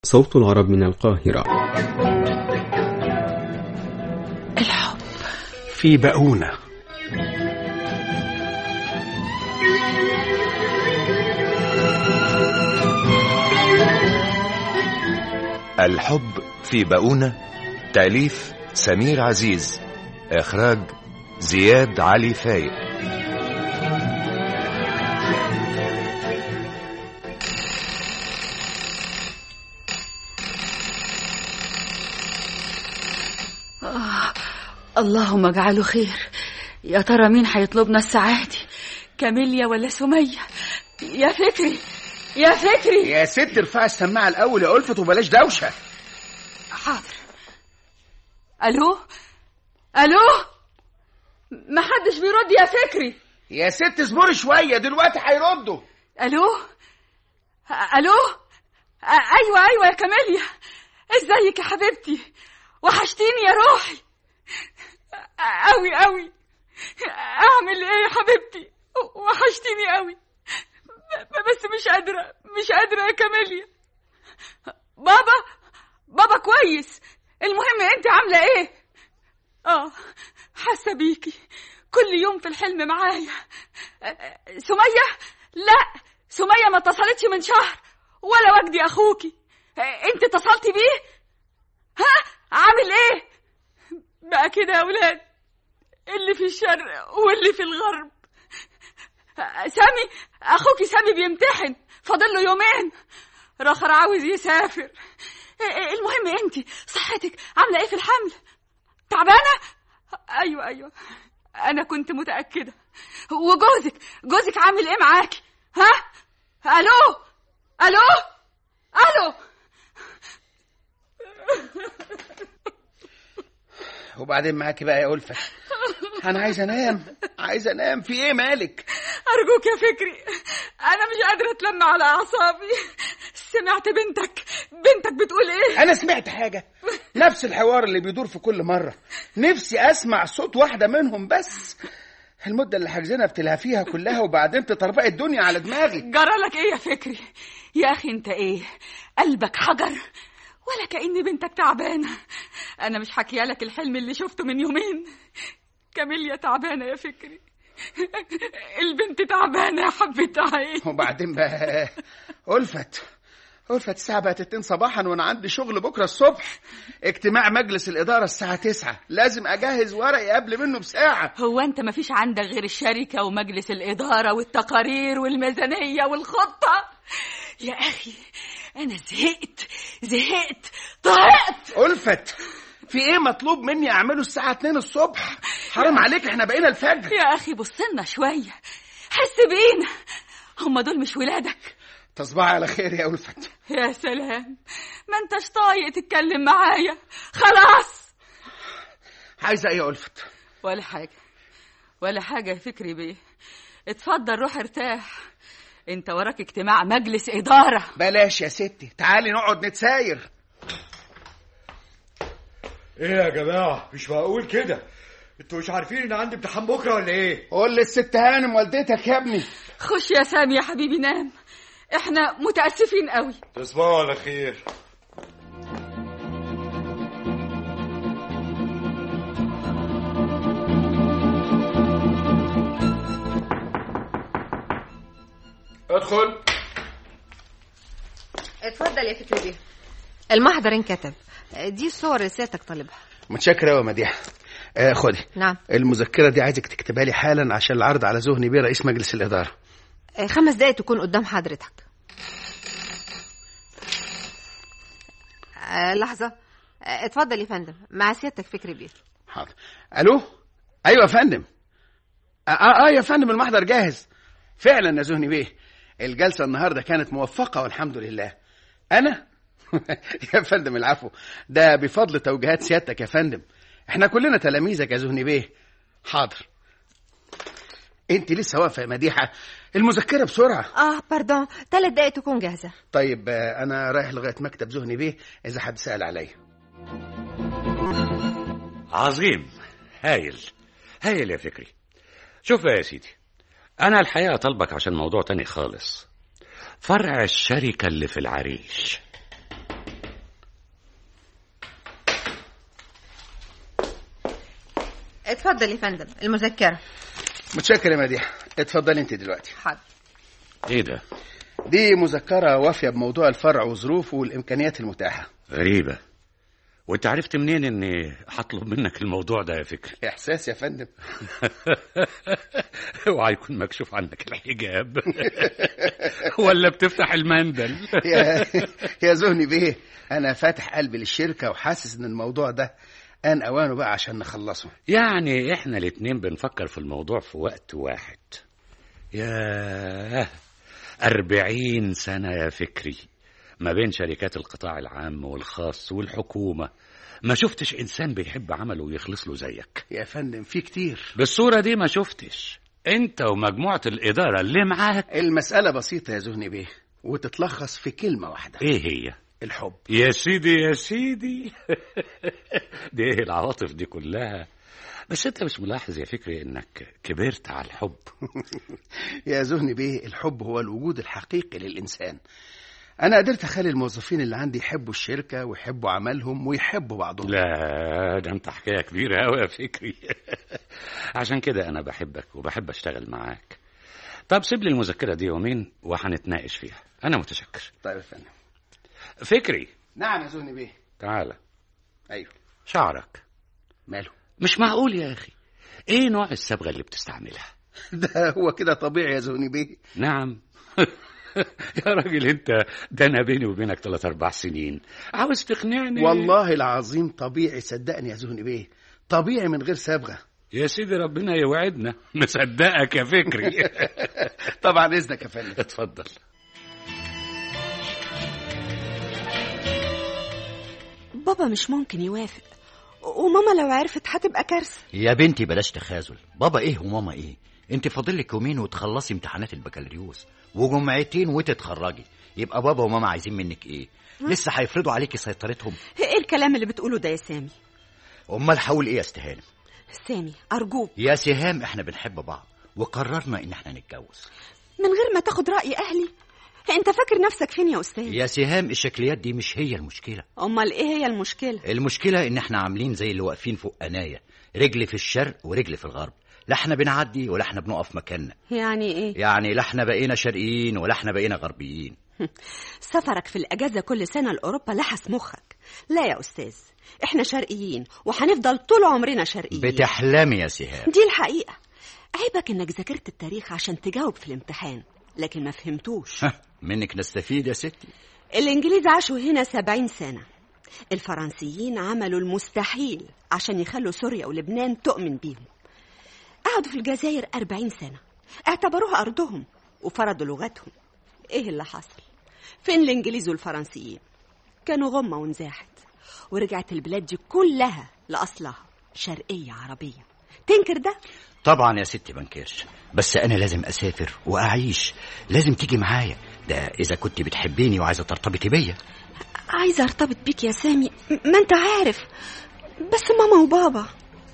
صوت العرب من القاهرة الحب في بقونة الحب في بقونة تأليف سمير عزيز إخراج زياد علي فايق آه. اللهم اجعله خير يا ترى مين هيطلبنا الساعة دي كاميليا ولا سمية يا فكري يا فكري يا ست ارفعي السماعة الأول يا ألفت وبلاش دوشة حاضر الو الو ما حدش بيرد يا فكري يا ست اصبري شوية دلوقتي هيردوا الو الو أ- ايوه ايوه يا كاميليا ازيك يا حبيبتي وحشتيني يا روحي قوي قوي اعمل ايه يا حبيبتي وحشتيني قوي ب- بس مش قادره مش قادره يا كاميليا بابا بابا كويس المهم انت عامله ايه اه حاسه بيكي كل يوم في الحلم معايا أ- سميه لا سميه ما اتصلتش من شهر ولا وجدي اخوكي انت اتصلتي بيه ها عامل ايه بقى كده يا ولاد اللي في الشرق واللي في الغرب سامي اخوكي سامي بيمتحن فاضل له يومين رخر عاوز يسافر المهم انت صحتك عامله ايه في الحمل تعبانه ايوه ايوه انا كنت متاكده وجوزك جوزك عامل ايه معاكي ها الو الو الو وبعدين معاكي بقى يا ألفت أنا عايز أنام عايز أنام في إيه مالك أرجوك يا فكري أنا مش قادرة أتلم على أعصابي سمعت بنتك بنتك بتقول إيه أنا سمعت حاجة نفس الحوار اللي بيدور في كل مرة نفسي أسمع صوت واحدة منهم بس المدة اللي حاجزينها بتلهفيها كلها وبعدين تطربق الدنيا على دماغي جرى لك إيه يا فكري يا أخي أنت إيه قلبك حجر ولا كأن بنتك تعبانة أنا مش حكيا لك الحلم اللي شفته من يومين كاميليا تعبانة يا فكري البنت تعبانة يا حبة عين وبعدين بقى ألفت ألفت الساعة بقت اتنين صباحا وأنا عندي شغل بكرة الصبح اجتماع مجلس الإدارة الساعة تسعة لازم أجهز ورقي قبل منه بساعة هو أنت مفيش عندك غير الشركة ومجلس الإدارة والتقارير والميزانية والخطة يا أخي أنا زهقت زهقت طهقت ألفت في ايه مطلوب مني اعمله الساعة 2 الصبح حرام عليك احنا بقينا الفجر يا أخي بصلنا شوية حس بينا هم دول مش ولادك تصبحي على خير يا ألفت يا سلام ما انتش طايق تتكلم معايا خلاص عايزة ايه يا ألفت ولا حاجة ولا حاجة يا فكري بيه اتفضل روح ارتاح انت وراك اجتماع مجلس إدارة بلاش يا ستي تعالي نقعد نتساير ايه يا جماعة مش معقول كده انتوا مش عارفين ان عندي امتحان بكرة ولا ايه قول للست هانم والدتك يا ابني خش يا سامي يا حبيبي نام احنا متأسفين قوي تصبحوا على خير ادخل اتفضل يا فكري بيه المحضر انكتب دي الصور اللي سيادتك طالبها متشكر يا مديحة آه خدي نعم المذكرة دي عايزك تكتبها لي حالا عشان العرض على ذهني بيه رئيس مجلس الإدارة آه، خمس دقايق تكون قدام حضرتك آه، لحظة آه، اتفضل يا فندم مع سيادتك فكري بيه حاضر الو ايوه يا فندم اه اه, آه يا فندم المحضر جاهز فعلا يا زهني بيه الجلسة النهاردة كانت موفقة والحمد لله أنا؟ يا فندم العفو ده بفضل توجيهات سيادتك يا فندم احنا كلنا تلاميذك يا زهني بيه حاضر انت لسه واقفة يا مديحة المذكرة بسرعة اه باردون ثلاث دقايق تكون جاهزة طيب آه، أنا رايح لغاية مكتب زهني بيه إذا حد سأل عليا عظيم هايل هايل يا فكري شوف بقى يا سيدي أنا الحقيقة طالبك عشان موضوع تاني خالص فرع الشركة اللي في العريش اتفضل يا فندم المذكرة متشكر يا مديحه اتفضلي انت دلوقتي حاضر ايه ده دي مذكره وافيه بموضوع الفرع وظروفه والامكانيات المتاحه غريبة وانت عرفت منين اني هطلب منك الموضوع ده يا فكري احساس يا فندم اوعى يكون مكشوف عنك الحجاب ولا بتفتح المندل يا يا زهني بيه انا فاتح قلبي للشركه وحاسس ان الموضوع ده ان اوانه بقى عشان نخلصه يعني احنا الاتنين بنفكر في الموضوع في وقت واحد ياه أربعين سنة يا فكري ما بين شركات القطاع العام والخاص والحكومة ما شفتش إنسان بيحب عمله ويخلص له زيك يا فندم في كتير بالصورة دي ما شفتش انت ومجموعة الإدارة اللي معاك المساله بسيطه يا زهني بيه وتتلخص في كلمه واحده ايه هي الحب يا سيدي يا سيدي دي ايه العواطف دي كلها بس انت مش ملاحظ يا فكري انك كبرت على الحب يا زهني بيه الحب هو الوجود الحقيقي للإنسان أنا قدرت أخلي الموظفين اللي عندي يحبوا الشركة ويحبوا عملهم ويحبوا بعضهم لا ده انت حكايه كبيره قوي يا فكري عشان كده انا بحبك وبحب اشتغل معاك طب سيب لي المذكره دي يومين وهنتناقش فيها انا متشكر طيب يا فندم فكري نعم يا زهني بيه تعالى أيوه شعرك ماله مش معقول يا اخي ايه نوع الصبغه اللي بتستعملها ده هو كده طبيعي يا زهني بيه نعم يا راجل انت ده انا بيني وبينك ثلاث اربع سنين عاوز تقنعني والله العظيم طبيعي صدقني يا زهني بيه طبيعي من غير صبغة يا سيدي ربنا يوعدنا مصدقك يا فكري طبعا إذنك يا فندم اتفضل بابا مش ممكن يوافق وماما لو عرفت هتبقى كارثة يا بنتي بلاش تخاذل بابا ايه وماما ايه انت فاضلك يومين وتخلصي امتحانات البكالوريوس وجمعتين وتتخرجي يبقى بابا وماما عايزين منك ايه لسه هيفرضوا عليكي سيطرتهم ايه الكلام اللي بتقوله ده يا سامي امال حاول ايه يا استهانم سامي أرجوك يا سهام احنا بنحب بعض وقررنا ان احنا نتجوز من غير ما تاخد رأي أهلي انت فاكر نفسك فين يا أستاذ يا سهام الشكليات دي مش هي المشكله أمال ايه هي المشكلة المشكله ان احنا عاملين زي اللي واقفين فوق قنايه رجل في الشرق ورجل في الغرب لا احنا بنعدي ولا احنا بنقف مكاننا يعني ايه يعني لا احنا بقينا شرقيين ولا احنا بقينا غربيين سفرك في الأجازة كل سنة لأوروبا لحس مخك لا يا أستاذ احنا شرقيين وهنفضل طول عمرنا شرقيين بتحلمي يا سهام دي الحقيقة عيبك انك ذاكرت التاريخ عشان تجاوب في الامتحان لكن ما فهمتوش منك نستفيد يا ستي الإنجليز عاشوا هنا سبعين سنة الفرنسيين عملوا المستحيل عشان يخلوا سوريا ولبنان تؤمن بيهم قعدوا في الجزائر أربعين سنة اعتبروها أرضهم وفرضوا لغتهم إيه اللي حصل؟ فين الإنجليز والفرنسيين؟ كانوا غمة ونزاحت ورجعت البلاد دي كلها لأصلها شرقية عربية تنكر ده؟ طبعا يا ستي بنكرش بس انا لازم اسافر واعيش لازم تيجي معايا ده اذا كنت بتحبيني وعايزه ترتبطي بيا عايزة ارتبط بيك يا سامي م- ما انت عارف بس ماما وبابا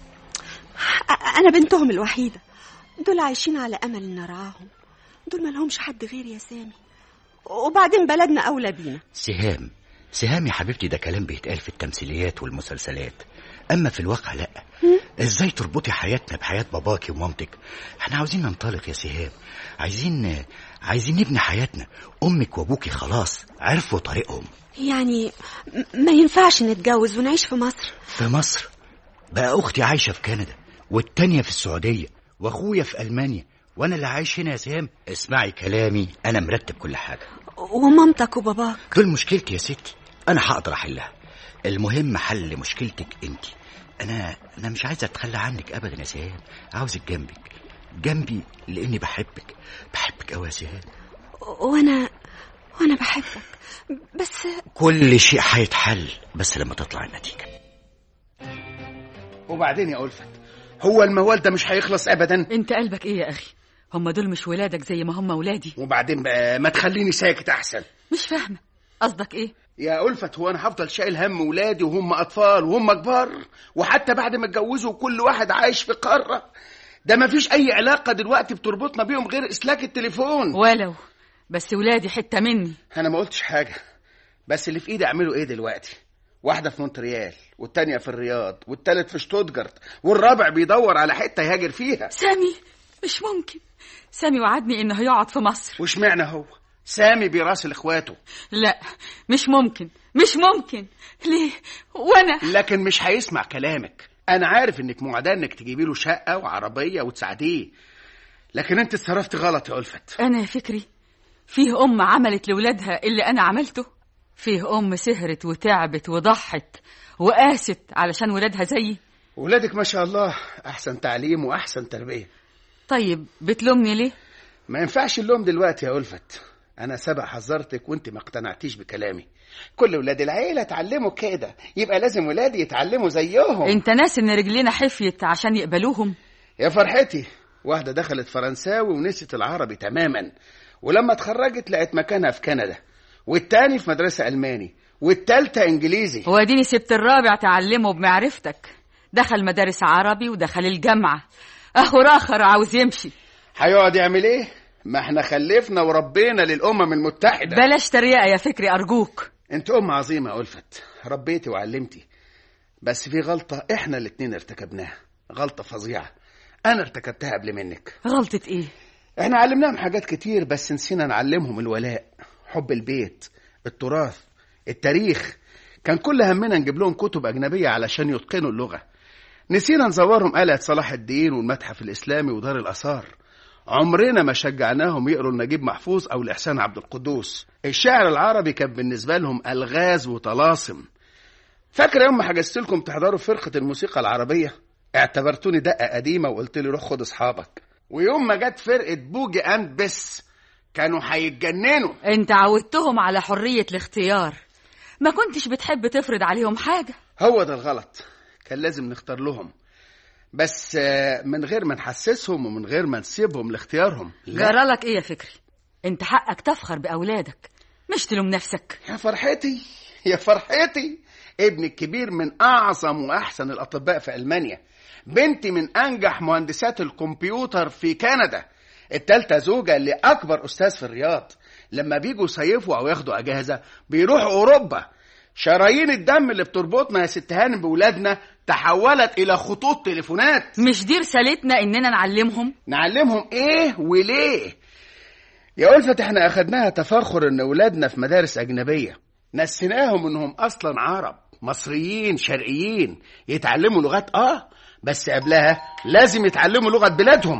أ- انا بنتهم الوحيدة دول عايشين على امل ان نرعاهم دول ما لهمش حد غير يا سامي وبعدين بلدنا اولى بينا سهام سهام يا حبيبتي ده كلام بيتقال في التمثيليات والمسلسلات اما في الواقع لا ازاي تربطي حياتنا بحياه باباكي ومامتك احنا عاوزين ننطلق يا سهام عايزين عايزين نبني حياتنا امك وابوكي خلاص عرفوا طريقهم يعني م- ما ينفعش نتجوز ونعيش في مصر في مصر بقى اختي عايشه في كندا والتانية في السعوديه واخويا في المانيا وانا اللي عايش هنا يا سهام اسمعي كلامي انا مرتب كل حاجه ومامتك وباباك دول مشكلتي يا ستي انا هقدر احلها المهم حل مشكلتك انت انا انا مش عايز اتخلى عنك ابدا يا سهام عاوزك جنبك جنبي لاني بحبك بحبك قوي يا سهام وانا وانا بحبك بس كل شيء هيتحل بس لما تطلع النتيجه وبعدين يا ألفت هو الموال ده مش هيخلص أبدا انت قلبك ايه يا اخي هم دول مش ولادك زي ما هم ولادي وبعدين بقى ما تخليني ساكت أحسن مش فاهمه قصدك ايه يا ألفت هو أنا هفضل شايل هم ولادي وهم أطفال وهم كبار وحتى بعد ما اتجوزوا كل واحد عايش في قارة ده ما فيش أي علاقة دلوقتي بتربطنا بيهم غير إسلاك التليفون ولو بس ولادي حته مني أنا ما قلتش حاجة بس اللي في إيدي أعمله إيه دلوقتي واحدة في مونتريال والتانية في الرياض والتالت في شتوتجارت والرابع بيدور على حتة يهاجر فيها سامي مش ممكن سامي وعدني انه هيقعد في مصر واشمعنى هو سامي بيراسل اخواته لا مش ممكن مش ممكن ليه وانا لكن مش هيسمع كلامك انا عارف انك معدة انك تجيبي له شقة وعربية وتساعديه لكن انت اتصرفت غلط يا ألفت انا يا فكري فيه ام عملت لولادها اللي انا عملته فيه ام سهرت وتعبت وضحت وقاست علشان ولادها زيي ولادك ما شاء الله احسن تعليم واحسن تربية طيب بتلومني ليه ما ينفعش اللوم دلوقتي يا ألفت أنا سبق حذرتك وأنت ما اقتنعتيش بكلامي كل ولاد العيلة اتعلموا كده يبقى لازم ولادي يتعلموا زيهم انت ناس ان رجلينا حفيت عشان يقبلوهم يا فرحتي واحدة دخلت فرنساوي ونسيت العربي تماما ولما اتخرجت لقت مكانها في كندا والتاني في مدرسة ألماني والتالتة إنجليزي واديني سبت الرابع تعلمه بمعرفتك دخل مدارس عربي ودخل الجامعة اهو راخر عاوز يمشي هيقعد يعمل إيه؟ ما احنا خلفنا وربينا للأمم المتحدة بلاش تريقة يا فكري أرجوك انت أم عظيمة يا ألفت ربيتي وعلمتي بس في غلطة احنا الاتنين ارتكبناها غلطة فظيعة أنا ارتكبتها قبل منك غلطة ايه احنا علمناهم حاجات كتير بس نسينا نعلمهم الولاء حب البيت التراث التاريخ كان كل همنا نجيب لهم كتب أجنبية علشان يتقنوا اللغة نسينا نزورهم قلعة صلاح الدين والمتحف الإسلامي ودار الآثار عمرنا ما شجعناهم يقروا لنجيب محفوظ أو لإحسان عبد القدوس الشعر العربي كان بالنسبة لهم ألغاز وطلاسم فاكر يوم ما حجزت لكم تحضروا فرقة الموسيقى العربية اعتبرتوني دقة قديمة وقلت لي روح خد أصحابك ويوم ما جت فرقة بوجي أند بس كانوا هيتجننوا انت عودتهم على حرية الاختيار ما كنتش بتحب تفرض عليهم حاجة هو ده الغلط كان لازم نختار لهم بس آه، من غير ما نحسسهم ومن غير ما نسيبهم لاختيارهم لا جرالك ايه يا فكري انت حقك تفخر بأولادك مش تلوم نفسك يا فرحتي يا فرحتي ابني الكبير من أعظم وأحسن الأطباء في ألمانيا بنتي من أنجح مهندسات الكمبيوتر في كندا التالتة زوجة لأكبر أستاذ في الرياض لما بيجوا يصيفوا أو ياخدوا أجازة بيروحوا أوروبا شرايين الدم اللي بتربطنا يا ست هانم بولادنا تحولت إلى خطوط تليفونات مش دي رسالتنا اننا نعلمهم نعلمهم ايه وليه يا ألفت احنا اخدناها تفاخر ان ولادنا في مدارس اجنبية نسيناهم انهم اصلا عرب مصريين شرقيين يتعلموا لغات اه بس قبلها لازم يتعلموا لغة بلادهم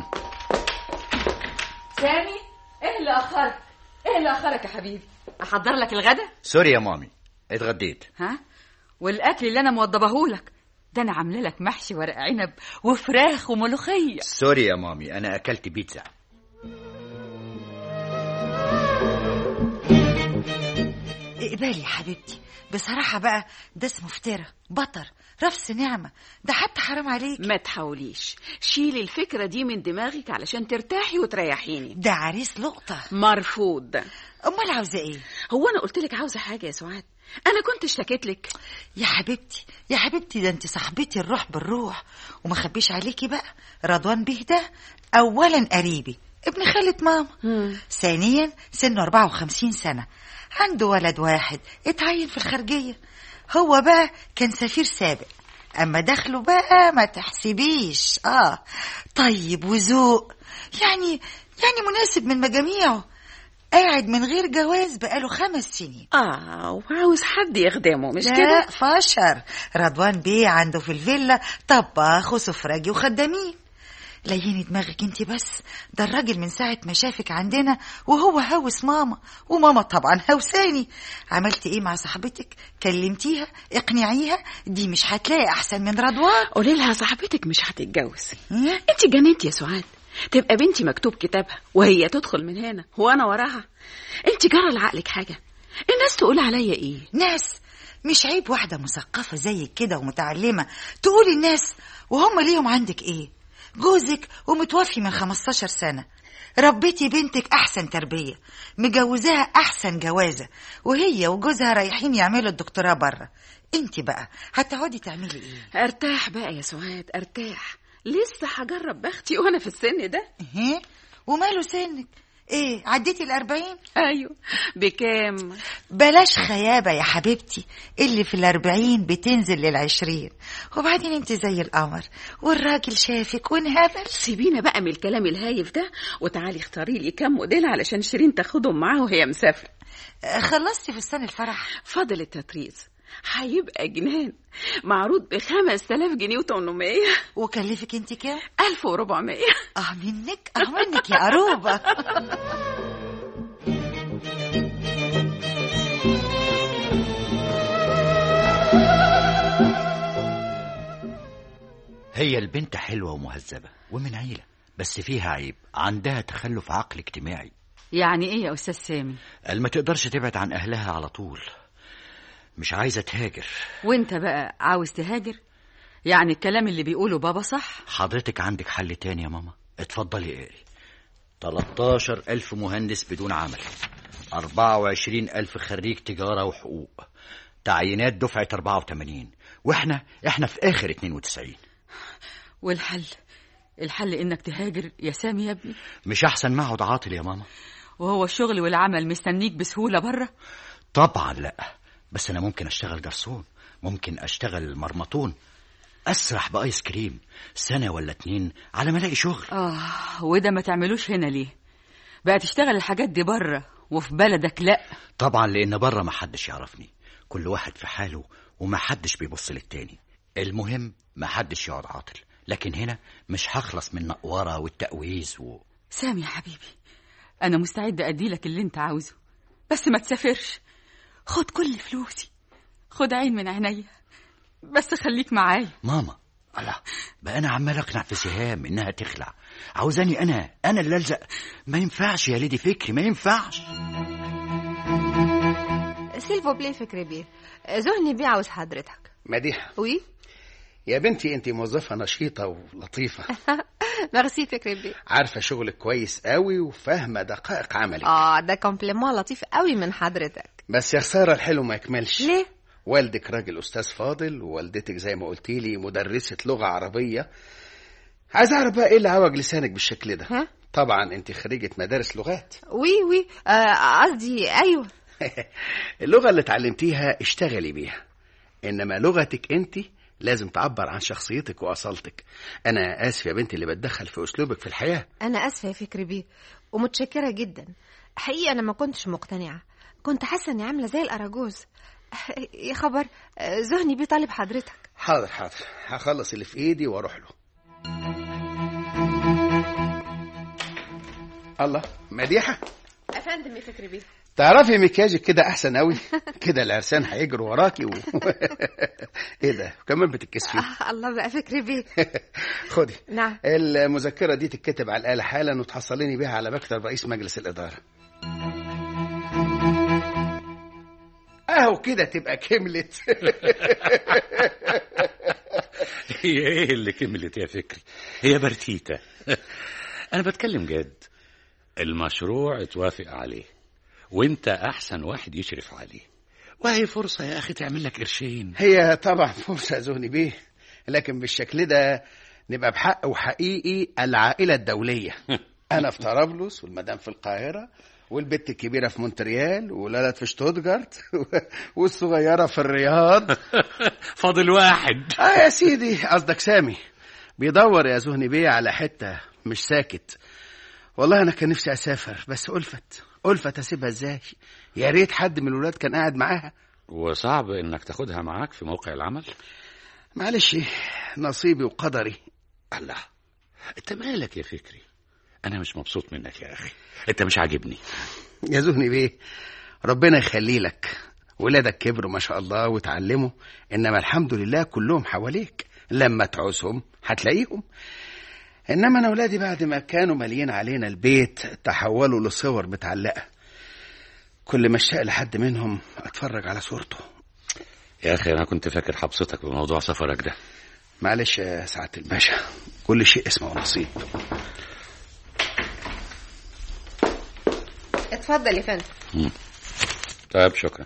سامي ايه اللي اخرك ايه اللي اخرك يا حبيبي احضر لك الغدا سوري يا مامي اتغديت ها والاكل اللي انا موضبهولك ده انا عامله لك محشي ورق عنب وفراخ وملوخيه سوري يا مامي انا اكلت بيتزا اقبالي يا حبيبتي بصراحة بقى ده اسمه فترة بطر رفس نعمة ده حتى حرام عليك ما تحاوليش شيلي الفكرة دي من دماغك علشان ترتاحي وتريحيني ده عريس لقطة مرفوض أمال عاوزة إيه؟ هو أنا قلت لك عاوزة حاجة يا سعاد أنا كنت اشتكيت لك يا حبيبتي يا حبيبتي ده انت صاحبتي الروح بالروح وما خبيش عليكي بقى رضوان بيه ده أولا قريبي ابن خالة ماما ثانيا سنه 54 سنة عنده ولد واحد اتعين في الخارجية هو بقى كان سفير سابق أما دخله بقى ما تحسبيش آه طيب وذوق يعني يعني مناسب من مجاميعه قاعد من غير جواز بقاله خمس سنين آه وعاوز حد يخدمه مش لا كده فشر رضوان بيه عنده في الفيلا طباخ وسفراجي وخدامين ليني دماغك انت بس ده الراجل من ساعة ما شافك عندنا وهو هوس ماما وماما طبعا هوساني عملت ايه مع صاحبتك كلمتيها اقنعيها دي مش هتلاقي احسن من رضوان قولي لها صاحبتك مش هتتجوز ها؟ انت جننت يا سعاد تبقى بنتي مكتوب كتابها وهي تدخل من هنا وانا وراها انت جرى لعقلك حاجه الناس تقول عليا ايه ناس مش عيب واحدة مثقفة زيك كده ومتعلمة تقولي الناس وهم ليهم عندك ايه جوزك ومتوفي من 15 سنة ربيتي بنتك أحسن تربية مجوزاها أحسن جوازة وهي وجوزها رايحين يعملوا الدكتوراه بره انت بقى هتقعدي تعملي ايه ارتاح بقى يا سعاد ارتاح لسه هجرب بختي وانا في السن ده ايه وماله سنك ايه عديتي الأربعين ايوه بكام بلاش خيابة يا حبيبتي اللي في الأربعين بتنزل للعشرين وبعدين انت زي القمر والراجل شافك وانهبل سيبينا بقى من الكلام الهايف ده وتعالي اختاري لي كام موديل علشان شيرين تاخدهم معاها وهي مسافره آه، خلصتي فستان الفرح فاضل التطريز هيبقى جنان معروض ب 5000 جنيه و800 وكلفك انت كام 1400 اه منك اه منك يا قروبة هي البنت حلوة ومهذبة ومن عيلة بس فيها عيب عندها تخلف عقل اجتماعي يعني ايه يا استاذ سامي قال ما تقدرش تبعد عن أهلها على طول مش عايزة تهاجر وانت بقى عاوز تهاجر يعني الكلام اللي بيقوله بابا صح حضرتك عندك حل تاني يا ماما اتفضلي اقري 13 ألف مهندس بدون عمل 24 ألف خريج تجارة وحقوق تعيينات دفعة 84 واحنا احنا في آخر 92 والحل الحل انك تهاجر يا سامي يا ابني مش أحسن ما أقعد عاطل يا ماما وهو الشغل والعمل مستنيك بسهولة بره طبعا لا بس أنا ممكن أشتغل جرسون ممكن أشتغل مرمطون أسرح بآيس كريم سنة ولا اتنين على ما ألاقي شغل اه وده ما تعملوش هنا ليه بقى تشتغل الحاجات دي بره وفي بلدك لا طبعا لأن بره ما حدش يعرفني كل واحد في حاله وما حدش بيبص للتاني المهم ما حدش يقعد عاطل لكن هنا مش هخلص من النقورة والتقويز و... سامي يا حبيبي انا مستعد ادي لك اللي انت عاوزه بس ما تسافرش خد كل فلوسي خد عين من عينيا بس خليك معايا ماما الله بقى أنا عمال أقنع في سهام إنها تخلع عاوزاني أنا أنا اللي ألزق ما ينفعش يا ليدي فكري ما ينفعش سيلفو بلي فكري بيه ذهني بيه عاوز حضرتك مديحة وي يا بنتي انت موظفة نشيطة ولطيفة ميرسي فكري بيه عارفة شغلك كويس قوي وفاهمة دقائق عملك اه ده كومبليمون لطيف قوي من حضرتك بس يا خسارة الحلو ما يكملش ليه والدك راجل أستاذ فاضل ووالدتك زي ما قلت لي مدرسة لغة عربية عايز أعرف بقى إيه اللي عوج لسانك بالشكل ده ها طبعا أنت خريجة مدارس لغات وي وي آه، قصدي ايوه اللغة اللي اتعلمتيها اشتغلي بيها إنما لغتك أنت لازم تعبر عن شخصيتك وأصالتك أنا آسف يا بنتي اللي بتدخل في أسلوبك في الحياة انا اسفه يا فكري بيه ومتشكره جدا حقيقه انا ما كنتش مقتنعه كنت حاسه اني عامله زي الاراجوز يا خبر آه، ذهني بيه طالب حضرتك حاضر حاضر هخلص اللي في إيدي وأروح له الله مديحة افندم يا فكري بيه تعرفي مكياجك كده احسن قوي كده العرسان هيجروا وراكي و... ايه ده كمان بتتكسفي آه الله بقى فكري بيه خدي نعم المذكره دي تتكتب على الاله حالا وتحصليني بيها على مكتب رئيس مجلس الاداره اهو كده تبقى كملت هي ايه اللي كملت يا فكري هي برتيتة انا بتكلم جد المشروع اتوافق عليه وانت احسن واحد يشرف عليه وهي فرصة يا اخي تعمل لك قرشين هي طبعا فرصه يا زهني بيه لكن بالشكل ده نبقى بحق وحقيقي العائله الدوليه انا في طرابلس والمدام في القاهره والبت الكبيره في مونتريال والولد في شتوتجارت والصغيره في الرياض فاضل واحد اه يا سيدي قصدك سامي بيدور يا زهني بيه على حته مش ساكت والله انا كان نفسي اسافر بس الفت الفت اسيبها ازاي يا ريت حد من الولاد كان قاعد معاها وصعب انك تاخدها معاك في موقع العمل معلش نصيبي وقدري الله انت مالك يا فكري انا مش مبسوط منك يا اخي انت مش عاجبني يا زهني بيه ربنا يخلي لك ولادك كبروا ما شاء الله وتعلموا انما الحمد لله كلهم حواليك لما تعوزهم هتلاقيهم انما انا ولادي بعد ما كانوا ماليين علينا البيت تحولوا لصور متعلقه كل ما اشتاق لحد منهم اتفرج على صورته يا اخي انا كنت فاكر حبستك بموضوع سفرك ده معلش يا سعاده الباشا كل شيء اسمه نصيب اتفضل يا فندم مم. طيب شكرا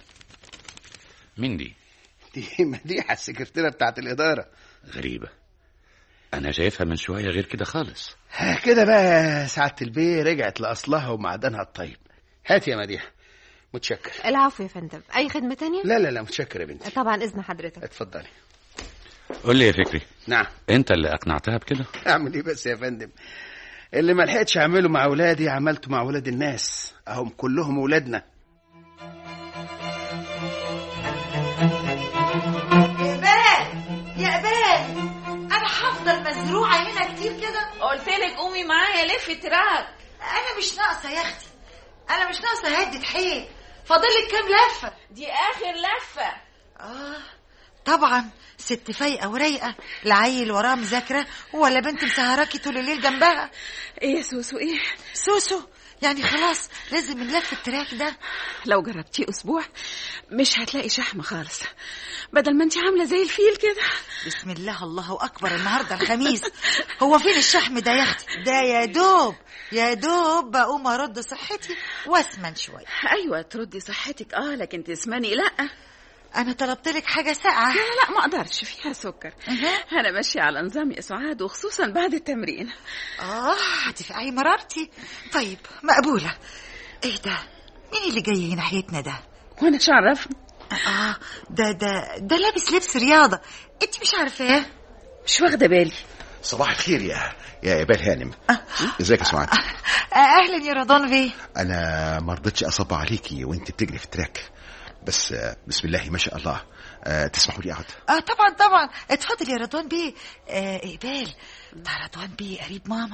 مين دي دي مديحه السكرتيره بتاعت الاداره غريبة انا شايفها من شويه غير كده خالص كده بقى سعادة البيه رجعت لأصلها ومعدنها الطيب هات يا مديحة متشكر العفو يا فندم اي خدمه تانية لا لا لا متشكر يا بنتي طبعا اذن حضرتك اتفضلي قول لي يا فكري نعم انت اللي اقنعتها بكده اعمل ايه بس يا فندم اللي ما لحقتش اعمله مع اولادي عملته مع اولاد الناس اهم كلهم اولادنا اقبال يا اقبال انا هفضل مزروعه هنا كتير كده قلت لك قومي معايا لفي تراك انا مش ناقصه يا اختي انا مش ناقصه هدة حيل فاضل لك كام لفه دي اخر لفه اه طبعا ست فايقه ورايقه لا عيل وراه مذاكره ولا بنت مسهراكي طول الليل جنبها ايه يا سوسو ايه سوسو يعني خلاص لازم نلف التراك ده لو جربتيه اسبوع مش هتلاقي شحم خالص بدل ما انت عامله زي الفيل كده بسم الله الله اكبر النهارده الخميس هو فين الشحم ده يا اختي ده يا دوب يا دوب بقوم ارد صحتي واسمن شويه ايوه تردي صحتك اه لكن تسمني لا انا طلبت لك حاجه ساقعه لا لا ما اقدرش فيها سكر انا ماشيه على نظام يا سعاد وخصوصا بعد التمرين اه هتفقعي مرارتي طيب مقبوله ايه ده مين اللي جاي ناحيتنا ده وانا مش عرفني اه ده ده ده لابس لبس رياضه انت مش عارفاه مش واخده بالي صباح الخير يا يا إبال هانم ازيك يا سعاد آه اهلا يا رضوان بيه انا ما رضيتش اصب عليكي وانت بتجري في التراك بس آه، بسم الله ما شاء الله آه، تسمحوا لي اقعد اه طبعا طبعا اتفضل يا رضوان بيه آه اقبال ده رضوان بيه قريب ماما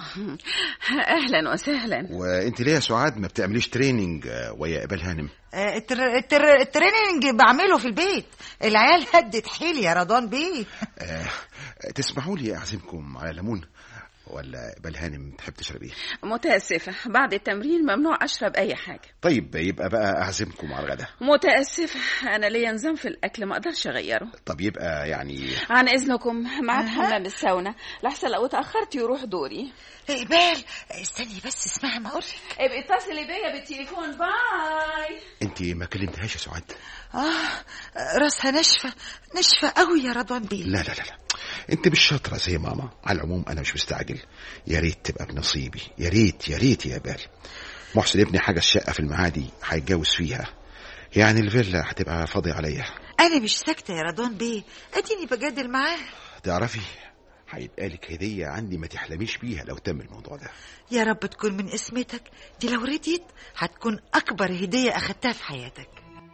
اهلا وسهلا وانت ليه يا سعاد ما بتعمليش تريننج آه، ويا إبال هانم آه التر... التر... التريننج بعمله في البيت العيال هدت حيلي يا رضوان بيه آه، تسمحوا لي اعزمكم على ليمون ولا إبال هانم تحب تشرب ايه متاسفه بعد التمرين ممنوع اشرب اي حاجه طيب يبقى بقى اعزمكم على الغداء متاسفه انا ليا نظام في الاكل ما اقدرش اغيره طب يبقى يعني عن اذنكم ميعاد حمام الساونا لحسن لو اتاخرت يروح دوري اقبال استني بس اسمعي ما اقولك ابقي اتصلي بيا بالتليفون باي انت ما كلمتهاش يا سعاد اه راسها ناشفه ناشفه قوي يا رضوان بيه لا لا لا لا انت مش شاطره زي ماما على العموم انا مش مستعجل يا ريت تبقى بنصيبي يا ريت يا ريت يا بال محسن ابني حاجه الشقه في المعادي هيتجوز فيها يعني الفيلا هتبقى فاضيه عليا انا مش ساكته يا رضوان بيه اديني بجادل معاه تعرفي هيبقى لك هديه عندي ما تحلميش بيها لو تم الموضوع ده يا رب تكون من اسمتك دي لو رضيت هتكون اكبر هديه اخدتها في حياتك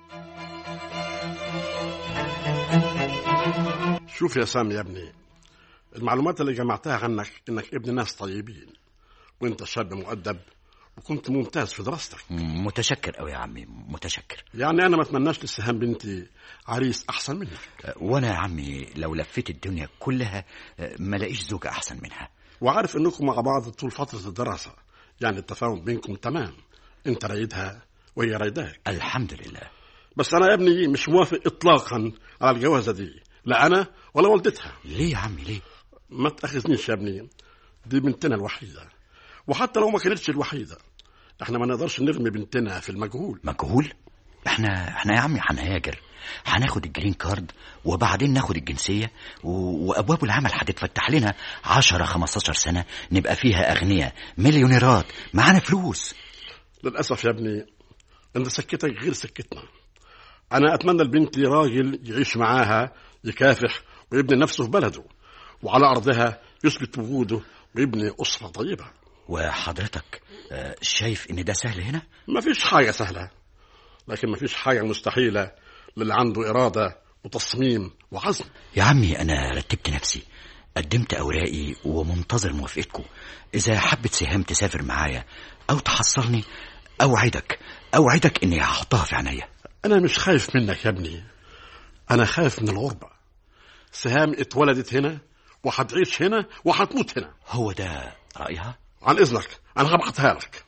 شوف يا سامي يا ابني المعلومات اللي جمعتها عنك انك ابن ناس طيبين وانت شاب مؤدب وكنت ممتاز في دراستك متشكر قوي يا عمي متشكر يعني انا ما اتمناش لسهام بنتي عريس احسن منك وانا يا عمي لو لفيت الدنيا كلها ما لاقيش زوجة احسن منها وعارف انكم مع بعض طول فترة الدراسة يعني التفاهم بينكم تمام انت رايدها وهي رايداك الحمد لله بس انا يا ابني مش موافق اطلاقا على الجوازة دي لا انا ولا والدتها ليه يا عمي ليه ما تاخذنيش يا ابني دي بنتنا الوحيدة وحتى لو ما كانتش الوحيدة احنا ما نقدرش نرمي بنتنا في المجهول مجهول احنا احنا يا عمي هنهاجر هناخد الجرين كارد وبعدين ناخد الجنسية و... وأبواب العمل هتتفتح لنا 10 15 سنة نبقى فيها أغنياء مليونيرات معانا فلوس للأسف يا ابني انت سكتك غير سكتنا انا اتمنى لبنتي راجل يعيش معاها يكافح ويبني نفسه في بلده وعلى ارضها يثبت وجوده ويبني اسره طيبه وحضرتك آه، شايف ان ده سهل هنا ما فيش حاجه سهله لكن ما فيش حاجه مستحيله للي عنده اراده وتصميم وعزم يا عمي أنا رتبت نفسي قدمت أوراقي ومنتظر موافقتكم إذا حبت سهام تسافر معايا أو تحصلني أوعدك أوعدك إني هحطها في عينيا انا مش خايف منك يا ابني انا خايف من الغربه سهام اتولدت هنا وهتعيش هنا وهتموت هنا هو ده رأيها عن اذنك انا هبعتها لك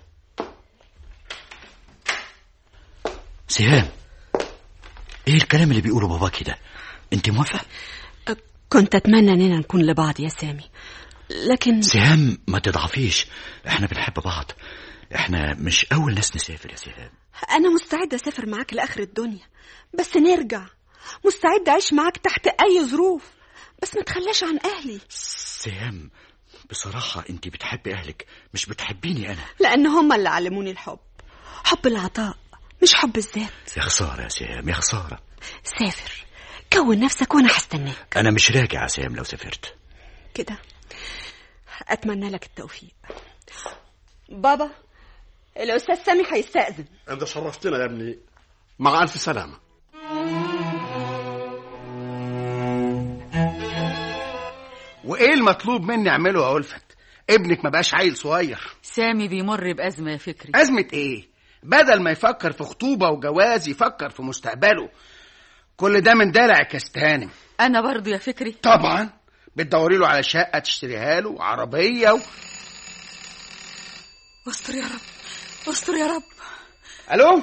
سهام إيه الكلام اللي بيقوله باباكي ده أنت موافقة كنت أتمنى إننا نكون لبعض يا سامي لكن سهام ما تضعفيش احنا بنحب بعض احنا مش أول ناس نسافر يا سهام أنا مستعدة أسافر معاك لآخر الدنيا بس نرجع مستعدة أعيش معاك تحت أي ظروف بس ما تخلاش عن أهلي سهام بصراحة انت بتحبي اهلك مش بتحبيني انا لأن هم اللي علموني الحب حب العطاء مش حب الذات يا خسارة يا سهام يا خسارة سافر كون نفسك وأنا هستناك انا مش راجع يا سهام لو سافرت كده أتمنى لك التوفيق بابا الأستاذ سامي هيستأذن انت شرفتنا يا ابني مع الف سلامه وايه المطلوب مني اعمله يا ألفت ابنك ما بقاش عيل صغير سامي بيمر بأزمة يا فكري أزمة ايه بدل ما يفكر في خطوبة وجواز يفكر في مستقبله كل ده من دلعك يا استهانم أنا برضو يا فكري طبعا بتدوري له على شقة تشتريها له عربية و... استر يا رب استر يا رب الو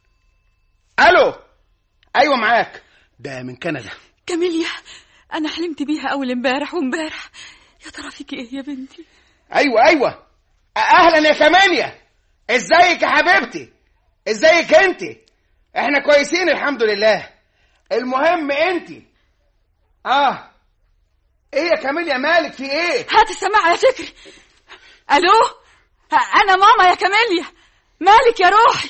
الو ايوه معاك ده من كندا كاميليا انا حلمت بيها اول امبارح وامبارح يا ترى فيكي ايه يا بنتي ايوه ايوه اهلا يا كمانيا ازيك يا حبيبتي ازيك انت احنا كويسين الحمد لله المهم انت اه ايه يا كاميليا مالك في ايه هات السماعة يا فكري الو انا ماما يا كاميليا مالك يا روحي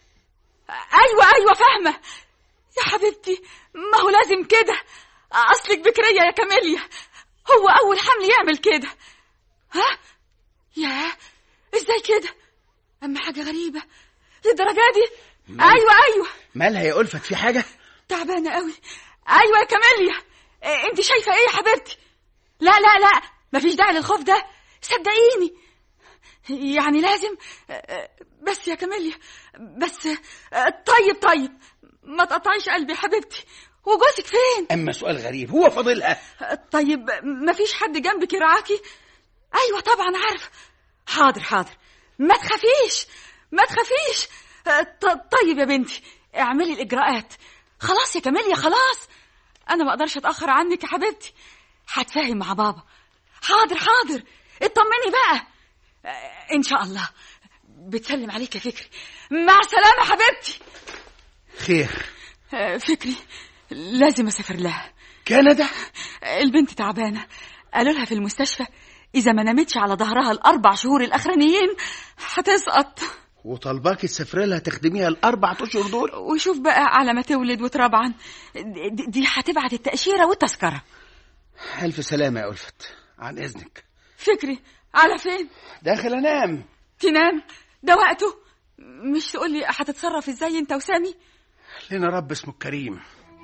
ايوه ايوه فاهمه يا حبيبتي ما هو لازم كده اصلك بكريه يا كاميليا هو اول حمل يعمل كده ها يا ازاي كده اما حاجه غريبه للدرجه دي ايوه ايوه مالها يا ألفت في حاجة تعبانه قوي ايوه يا كاميليا إيه انت شايفه ايه يا حبيبتي لا لا لا مفيش داعي للخوف ده صدقيني يعني لازم بس يا كاميليا بس طيب طيب ما تقطعيش قلبي يا حبيبتي وجوزك فين اما سؤال غريب هو فاضلها طيب مفيش حد جنبك يرعاكي ايوه طبعا عارف حاضر حاضر ما تخافيش ما تخافيش ط- طيب يا بنتي اعملي الاجراءات خلاص يا كاميليا خلاص انا ما اقدرش اتاخر عنك يا حبيبتي هتفاهم مع بابا حاضر حاضر اطمني بقى آه، ان شاء الله بتسلم عليك يا فكري مع السلامه حبيبتي خير آه، فكري لازم اسافر لها كندا البنت تعبانه قالوا لها في المستشفى اذا ما نامتش على ظهرها الاربع شهور الاخرانيين هتسقط وطالباكي تسافري لها تخدميها الاربع اشهر دول وشوف بقى على ما تولد وتربعن دي, دي هتبعت التأشيرة والتذكرة الف سلامه يا ألفت عن اذنك فكري على فين داخل انام تنام ده وقته مش تقولي هتتصرف ازاي انت وسامي لنا رب اسمه الكريم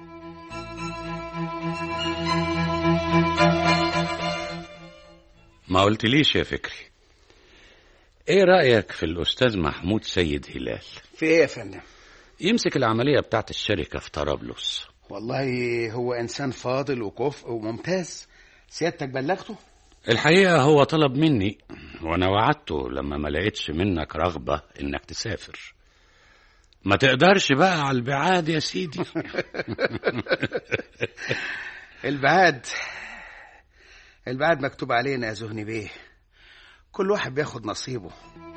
ما قلتليش يا فكري ايه رأيك في الأستاذ محمود سيد هلال في ايه يا فندم يمسك العملية بتاعت الشركة في طرابلس والله هو انسان فاضل وكفء وممتاز سيادتك بلغته الحقيقة هو طلب مني وأنا وعدته لما ما لقيتش منك رغبة إنك تسافر ما تقدرش بقى على البعاد يا سيدي البعاد البعاد مكتوب علينا يا زهني بيه كل واحد بياخد نصيبه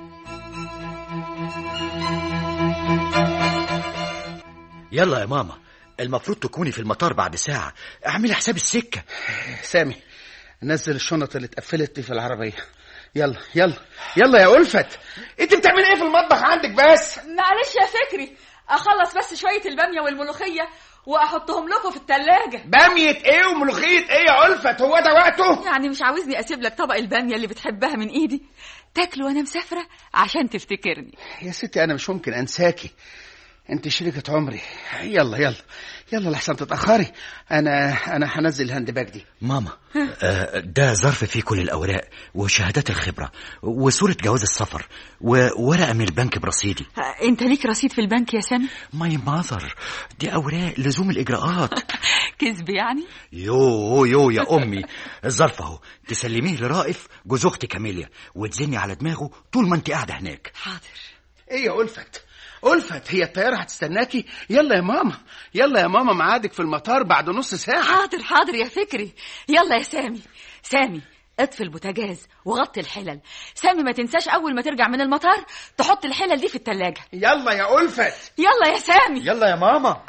يلا يا ماما المفروض تكوني في المطار بعد ساعة اعملي حساب السكة سامي نزل الشنط اللي اتقفلت دي في العربية يلا يلا يلا يا ألفت انت بتعمل ايه في المطبخ عندك بس معلش يا فكري اخلص بس شوية البامية والملوخية واحطهم لكم في التلاجة بامية ايه وملوخية ايه يا ألفت هو ده وقته يعني مش عاوزني اسيب لك طبق البامية اللي بتحبها من ايدي تاكله وانا مسافرة عشان تفتكرني يا ستي انا مش ممكن انساكي انت شريكة عمري يلا يلا يلا لحسن تتأخري انا انا هنزل الهاند باج دي ماما آه، ده ظرف فيه كل الأوراق وشهادات الخبرة وصورة جواز السفر وورقة من البنك برصيدي انت ليك رصيد في البنك يا سامي ماي ماذر دي أوراق لزوم الإجراءات كذب يعني يو يو يا أمي الظرف أهو تسلميه لرائف جوز أختي كاميليا وتزني على دماغه طول ما أنت قاعدة هناك حاضر ايه يا ألفت ألفت هي الطيارة هتستناكي يلا يا ماما يلا يا ماما ميعادك في المطار بعد نص ساعة حاضر حاضر يا فكري يلا يا سامي سامي اطفي البوتاجاز وغطي الحلل سامي ما تنساش اول ما ترجع من المطار تحط الحلل دي في التلاجة يلا يا ألفت يلا يا سامي يلا يا ماما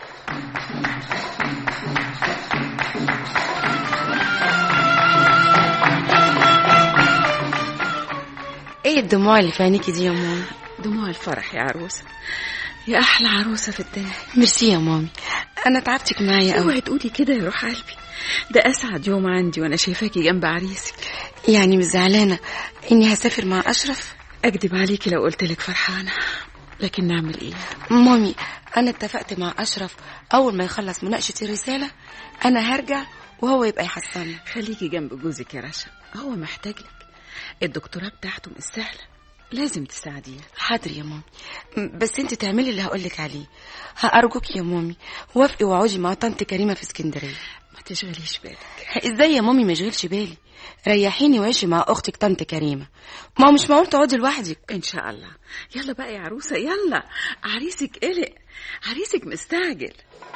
ايه الدموع اللي في عينيكي دي يا مامي دموع الفرح يا عروسة يا أحلى عروسة في الدنيا ميرسي يا مامي انا تعبتك معايا قوي اوعي تقولي كده يا روح قلبي ده أسعد يوم عندي وأنا شايفاكي جنب عريسك يعني مش زعلانه اني هسافر مع اشرف أكدب عليكي لو قلت لك فرحانة لكن نعمل إيه مامي انا اتفقت مع اشرف اول ما يخلص مناقشه الرساله انا هرجع وهو يبقى يحصلني خليكي جنب جوزك يا رشا هو محتاج لك الدكتوراه بتاعته مش سهلة لازم تساعديه حاضر يا مامي م- بس انت تعملي اللي هقولك عليه هأرجوك يا مامي وافقي وعودي مع طنط كريمه في اسكندريه ما تشغليش بالك ازاي يا مامي ما يشغلش بالي ريحيني وعيشي مع اختك طنط كريمه ما هو مش معقول تقعدي لوحدك ان شاء الله يلا بقى يا عروسة يلا عريسك قلق عريسك مستعجل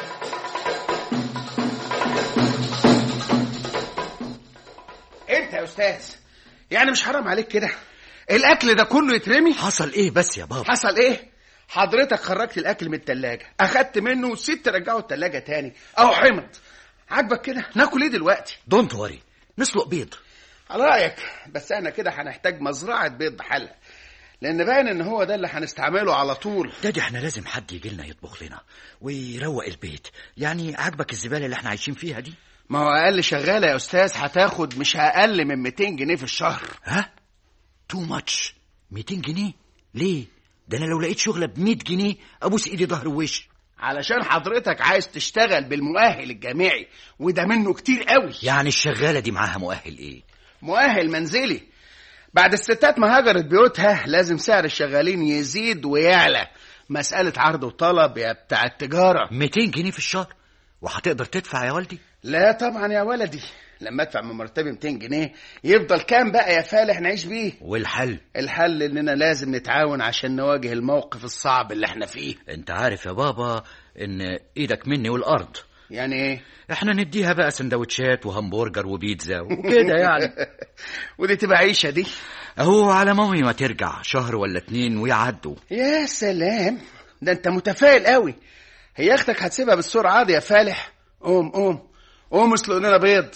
انت يا استاذ يعني مش حرام عليك كده الاكل ده كله يترمي حصل ايه بس يا بابا حصل ايه حضرتك خرجت الاكل من التلاجة اخدت منه وسبت ترجعه التلاجة تاني اهو حمض عاجبك كده ناكل ايه دلوقتي دونت وري نسلق بيض على رايك بس انا كده هنحتاج مزرعه بيض بحالها لان باين ان هو ده اللي هنستعمله على طول دادي احنا لازم حد يجي لنا يطبخ لنا ويروق البيت يعني عاجبك الزباله اللي احنا عايشين فيها دي ما هو اقل شغاله يا استاذ هتاخد مش اقل من 200 جنيه في الشهر ها تو ماتش 200 جنيه ليه ده انا لو لقيت شغله ب 100 جنيه ابوس ايدي ظهر ووش علشان حضرتك عايز تشتغل بالمؤهل الجامعي وده منه كتير قوي يعني الشغاله دي معاها مؤهل ايه مؤهل منزلي بعد الستات ما هجرت بيوتها لازم سعر الشغالين يزيد ويعلى مسألة عرض وطلب يا بتاع التجارة 200 جنيه في الشهر وهتقدر تدفع يا والدي لا طبعا يا ولدي لما ادفع من مرتبي 200 جنيه يفضل كام بقى يا فالح نعيش بيه والحل الحل اننا لازم نتعاون عشان نواجه الموقف الصعب اللي احنا فيه انت عارف يا بابا ان ايدك مني والارض يعني ايه احنا نديها بقى سندوتشات وهمبرجر وبيتزا وكده يعني ودي تبقى عيشة دي اهو على مامي ما ترجع شهر ولا اتنين ويعدوا يا سلام ده انت متفائل قوي هي اختك هتسيبها بالسرعة دي يا فالح قوم قوم قوم اسلق لنا بيض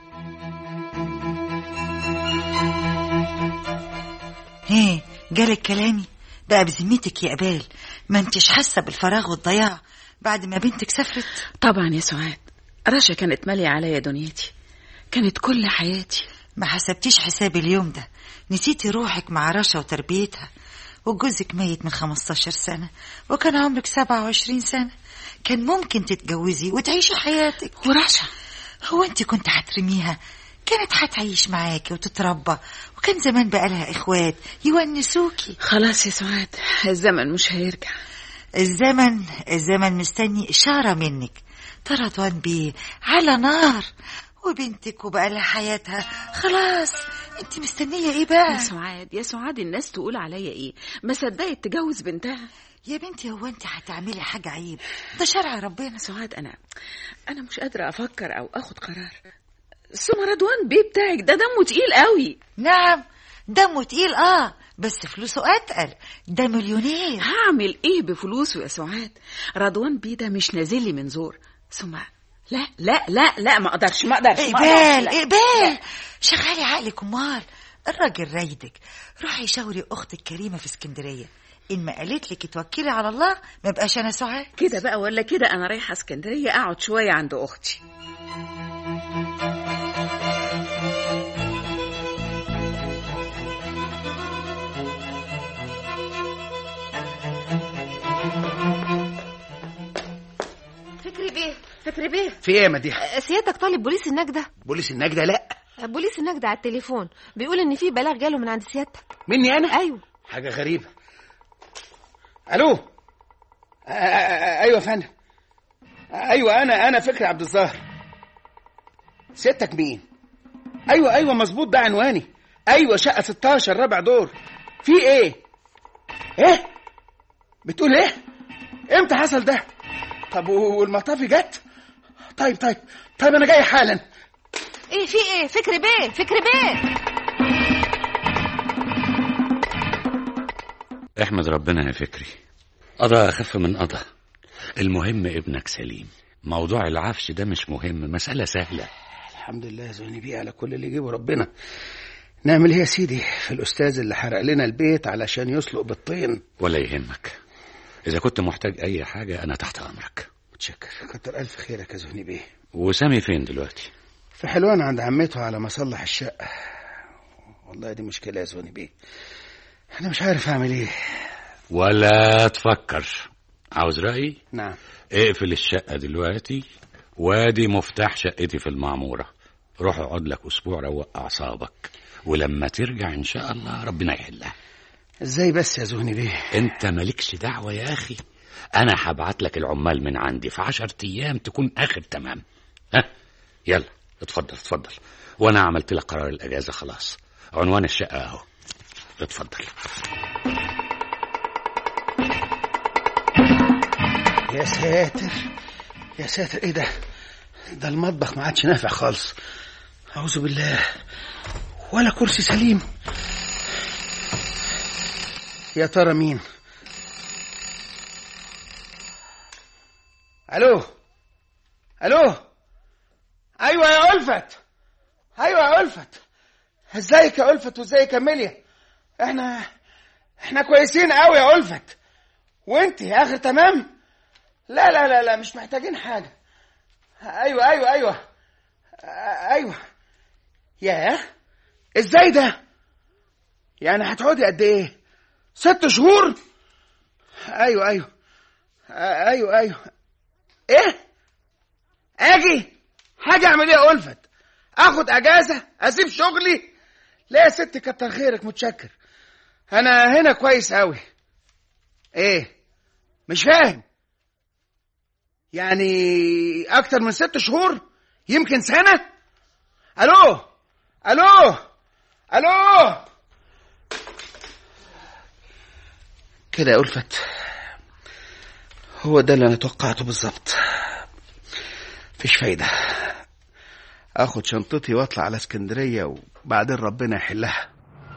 هيه جالك كلامي بقى بذمتك يا قبال ما انتش حاسه بالفراغ والضياع بعد ما بنتك سافرت طبعا يا سعاد رشا كانت مالية عليا دنيتي كانت كل حياتي ما حسبتيش حساب اليوم ده نسيتي روحك مع رشا وتربيتها وجوزك ميت من 15 سنة وكان عمرك 27 سنة كان ممكن تتجوزي وتعيشي حياتك ورشا هو انت كنت هترميها كانت هتعيش معاكي وتتربى وكان زمان بقى لها اخوات يونسوكي خلاص يا سعاد الزمن مش هيرجع الزمن الزمن مستني إشارة منك ترى رضوان بيه على نار وبنتك وبقى لها حياتها خلاص انت مستنية ايه بقى يا سعاد يا سعاد الناس تقول عليا ايه ما صدقت تجوز بنتها يا بنتي هو انت هتعملي حاجة عيب ده شرع ربنا سعاد انا انا مش قادرة افكر او اخد قرار ثم رضوان بيه بتاعك ده دمه تقيل قوي نعم دمه تقيل اه بس فلوسه اتقل ده مليونير هعمل ايه بفلوسه يا سعاد رضوان بيه ده مش نازل لي من زور ثم لا لا لا لا ما اقدرش ما اقدرش ما اقبال أقدرش، لا. اقبال شغالي عقلك امال الراجل رايدك روحي شاوري اختك كريمه في اسكندريه ان ما قالت لك توكلي على الله ما بقاش انا سعاد كده بقى ولا كده انا رايحه اسكندريه اقعد شويه عند اختي فكري بيه فكري بيه في ايه يا مديحة سيادتك طالب بوليس النجدة بوليس النجدة لا بوليس النجدة على التليفون بيقول ان في بلاغ جاله من عند سيادتك مني انا ايوه حاجة غريبة الو آ- آ- آ- ايوه يا فندم ايوه انا انا فكري عبد الظاهر ستك مين ايوه ايوه مظبوط ده عنواني ايوه شقه 16 رابع دور في ايه ايه بتقول ايه امتى حصل ده طب والمطافي جت طيب طيب طيب انا جاي حالا ايه في ايه فكري بيه فكري بيه احمد ربنا يا فكري قضى أخف من قضى المهم ابنك سليم موضوع العفش ده مش مهم مسألة سهلة الحمد لله زوني بيه على كل اللي يجيبه ربنا نعمل ايه يا سيدي في الاستاذ اللي حرق لنا البيت علشان يسلق بالطين ولا يهمك اذا كنت محتاج اي حاجه انا تحت امرك متشكر كتر الف خيرك يا زهني بيه وسامي فين دلوقتي في حلوان عند عمته على ما صلح الشقه والله دي مشكله يا زهني بيه انا مش عارف اعمل ايه ولا تفكر عاوز رايي نعم اقفل الشقه دلوقتي وادي مفتاح شقتي في المعموره روح اقعد لك اسبوع روق اعصابك ولما ترجع ان شاء الله ربنا يحلها ازاي بس يا زهني بيه انت مالكش دعوه يا اخي انا هبعت لك العمال من عندي في عشر ايام تكون اخر تمام ها يلا اتفضل اتفضل وانا عملت لك قرار الاجازه خلاص عنوان الشقه اهو اتفضل يا ساتر يا ساتر ايه ده ده المطبخ ما عادش نافع خالص اعوذ بالله ولا كرسي سليم يا ترى مين الو الو ايوه يا الفت ايوه يا الفت ازيك يا الفت وازيك يا ميليا احنا احنا كويسين قوي يا الفت وانت يا اخر تمام لا لا لا لا مش محتاجين حاجه ايوه ايوه ايوه آه، ايوه ياه ازاي ده يعني هتقعدي قد ايه ست شهور ايوه ايوه آه، ايوه ايوه ايه اجي حاجه اعمل ايه يا الفت اخد اجازه اسيب شغلي لا يا ست كتر خيرك متشكر انا هنا كويس قوي ايه مش فاهم يعني اكتر من ست شهور يمكن سنه الو الو الو كده يا ألفت هو ده اللي انا توقعته بالظبط مفيش فايده اخد شنطتي واطلع على اسكندريه وبعدين ربنا يحلها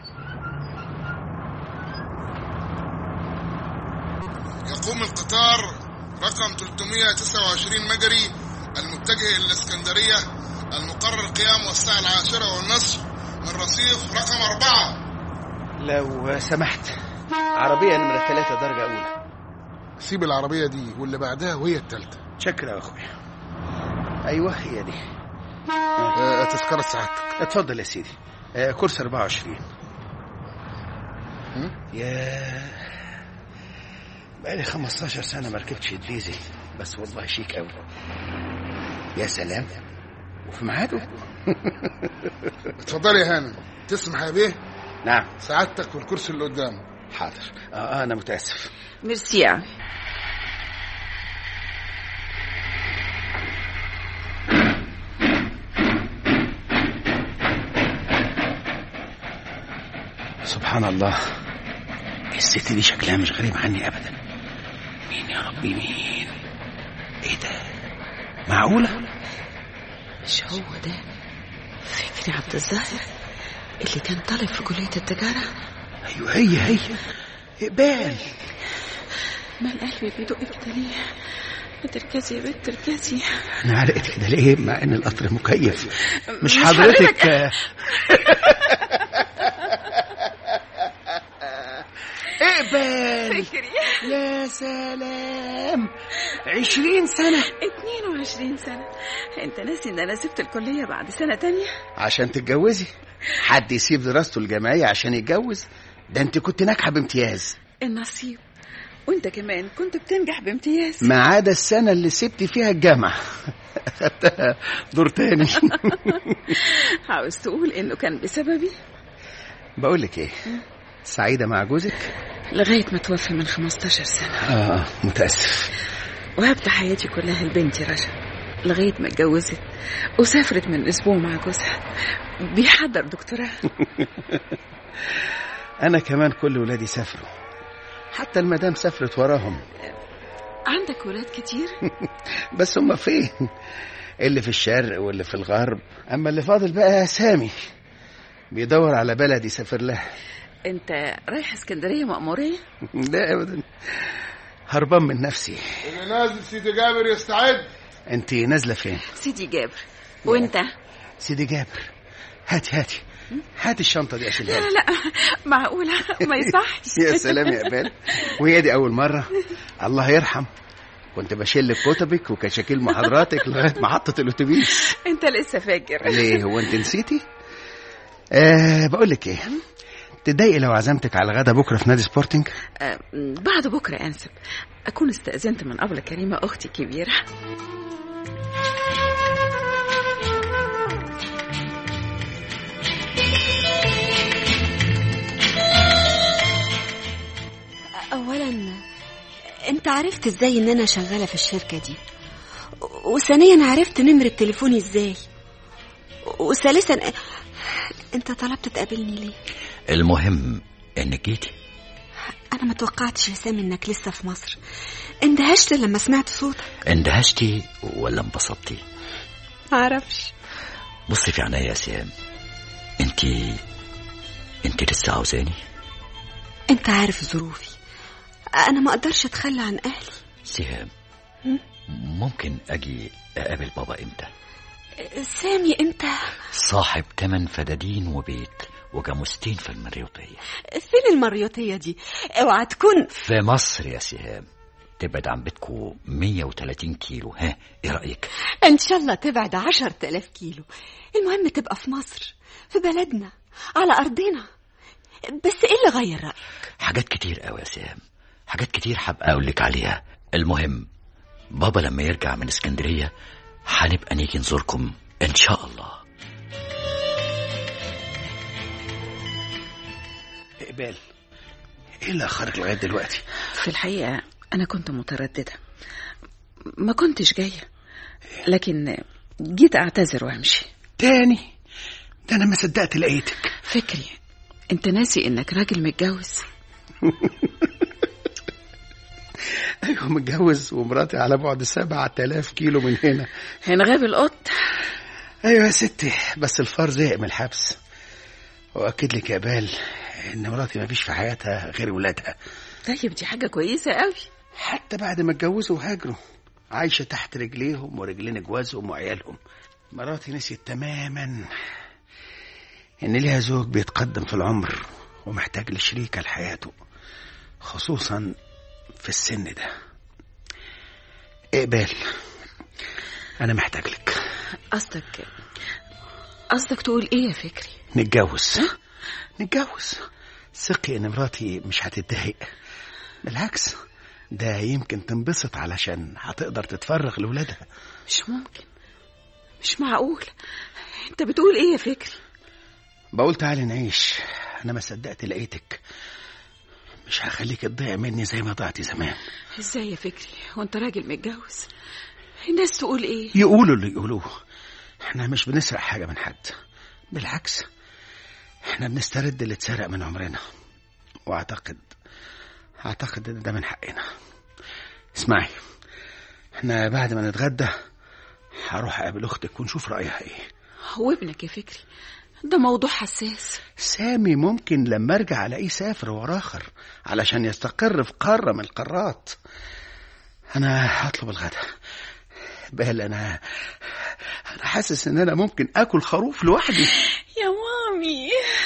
يقوم القطار رقم 329 مجري المتجه إلى الإسكندرية المقرر قيامه الساعة العاشرة والنصف من رصيف رقم أربعة لو سمحت عربيه نمره ثلاثة درجه اولى سيب العربية دي واللي بعدها وهي التالتة شكرا يا اخويا ايوه هي دي آه، تذكرة سعادتك اتفضل يا سيدي آه، كرسي 24 يا بقالي 15 سنة ما ركبتش ادريزي بس والله شيك قوي يا سلام وفي ميعاده اتفضل يا هانم تسمح يا بيه نعم سعادتك والكرسي اللي قدامه حاضر آه آه، انا متاسف ميرسي قوي سبحان الله الست دي شكلها مش غريب عني ابدا مين يا ربي مين ايه ده معقولة مش هو ده فكري عبد الظاهر اللي كان طالب في كلية التجارة ايوه هي هي اقبال مال قلبي بيدق كده ليه تركزي يا بنت تركزي انا علقت كده ليه مع ان القطر مكيف مش مش حضرتك حضرتك. آه، اقبال فكري يا سلام عشرين سنة 22 سنة انت ناسي ان انا سبت الكلية بعد سنة تانية عشان تتجوزي حد يسيب دراسته الجامعية عشان يتجوز ده انت كنت ناجحة بامتياز النصيب وانت كمان كنت بتنجح بامتياز ما عدا السنة اللي سبت فيها الجامعة خدتها دور تاني عاوز تقول انه كان بسببي بقول لك ايه سعيدة مع جوزك لغاية ما توفى من 15 سنة اه متأسف وهبت حياتي كلها لبنتي رشا لغاية ما اتجوزت وسافرت من أسبوع مع جوزها بيحضر دكتوراه انا كمان كل ولادي سافروا حتى المدام سافرت وراهم عندك ولاد كتير بس هم فين اللي في الشرق واللي في الغرب اما اللي فاضل بقى سامي بيدور على بلد يسافر لها انت رايح اسكندرية مأمورية لا ابدا هربان من نفسي اللي نازل سيدي جابر يستعد انت نازله فين سيدي جابر وانت سيدي جابر هاتي هاتي هات الشنطه دي اشيلها لا لك. لا معقولة ما يصحش يا سلام يا قبال وهي دي اول مره الله يرحم كنت بشيل لك كتبك وكشاكيل محاضراتك لغايه محطه الاتوبيس انت لسه فاكر ليه هو انت نسيتي أه بقول لك ايه تضايقي لو عزمتك على الغدا بكره في نادي سبورتنج آه، بعد بكرة أنسب أكون استأذنت من أبلة كريمة أختي الكبيرة اولا انت عرفت ازاي ان انا شغاله في الشركه دي وثانيا عرفت نمره تليفوني ازاي وثالثا انت طلبت تقابلني ليه المهم انك جيتي انا ما توقعتش يا سامي انك لسه في مصر اندهشت لما سمعت صوتك اندهشتي ولا انبسطتي معرفش بصي في عينيا يا سهام انت انت لسه عاوزاني انت عارف ظروفي انا ما اقدرش اتخلى عن اهلي سهام هم؟ ممكن اجي اقابل بابا امتى سامي انت صاحب تمن فدادين وبيت وجاموستين في المريوطية فين المريوطيه دي اوعى تكون في مصر يا سهام تبعد عن بيتكو 130 كيلو ها ايه رأيك ان شاء الله تبعد عشر تلاف كيلو المهم تبقى في مصر في بلدنا على ارضنا بس ايه اللي غير رايك حاجات كتير قوي يا سهام حاجات كتير حابة اقول لك عليها المهم بابا لما يرجع من اسكندرية هنبقى نيجي نزوركم ان شاء الله اقبال ايه اللي اخرك لغايه دلوقتي في الحقيقة أنا كنت مترددة ما كنتش جاية لكن جيت أعتذر وأمشي تاني ده انا ما صدقت لقيتك فكري أنت ناسي إنك راجل متجوز ايوه متجوز ومراتي على بعد سبعة آلاف كيلو من هنا هنغاب القط ايوه يا ستي بس الفار زهق من الحبس واكد لك يا بال ان مراتي ما فيش في حياتها غير ولادها طيب دي حاجة كويسة قوي حتى بعد ما اتجوزوا وهاجروا عايشة تحت رجليهم ورجلين جوازهم وعيالهم مراتي نسيت تماما ان ليها زوج بيتقدم في العمر ومحتاج لشريكة لحياته خصوصا في السن ده اقبال انا محتاج لك قصدك قصدك تقول إيه يا فكري نتجوز نتجوز ثقي ان مراتي مش هتتضايق بالعكس ده يمكن تنبسط علشان هتقدر تتفرغ لولادها مش ممكن مش معقول أنت بتقول إيه يا فكري بقول تعالي نعيش انا ما صدقت لقيتك مش هخليك تضيع مني زي ما ضعتي زمان إزاي يا فكري وأنت راجل متجوز الناس تقول إيه يقولوا اللي يقولوه احنا مش بنسرق حاجة من حد بالعكس احنا بنسترد اللي اتسرق من عمرنا واعتقد اعتقد ان ده من حقنا اسمعي احنا بعد ما نتغدى هروح اقابل اختك ونشوف رايها ايه وابنك يا فكري ده موضوع حساس سامي ممكن لما ارجع الاقيه سافر ورا اخر علشان يستقر في قاره من القارات انا هطلب الغدا بال انا انا حاسس ان انا ممكن اكل خروف لوحدي يا مامي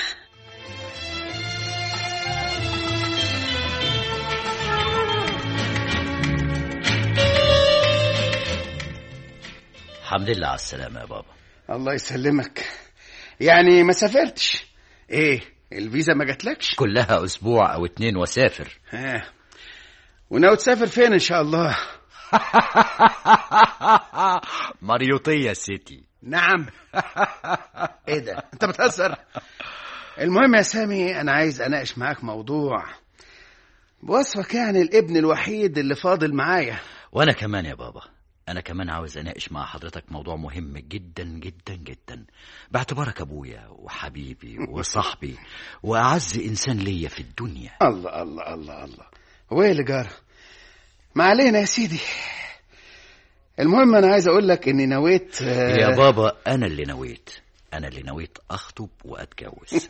الحمد لله على السلامة يا بابا الله يسلمك يعني ما سافرتش ايه الفيزا ما جاتلكش كلها اسبوع او اتنين واسافر ها وناوي تسافر فين ان شاء الله مريوطية سيتي نعم ايه ده انت بتهزر المهم يا سامي انا عايز اناقش معاك موضوع بوصفك يعني الابن الوحيد اللي فاضل معايا وانا كمان يا بابا انا كمان عاوز اناقش مع حضرتك موضوع مهم جدا جدا جدا باعتبارك ابويا وحبيبي وصاحبي واعز انسان ليا في الدنيا الله الله الله الله هو ايه اللي جرى ما علينا يا سيدي المهم انا عايز اقول لك اني نويت آه، يا بابا انا اللي نويت انا اللي نويت اخطب واتجوز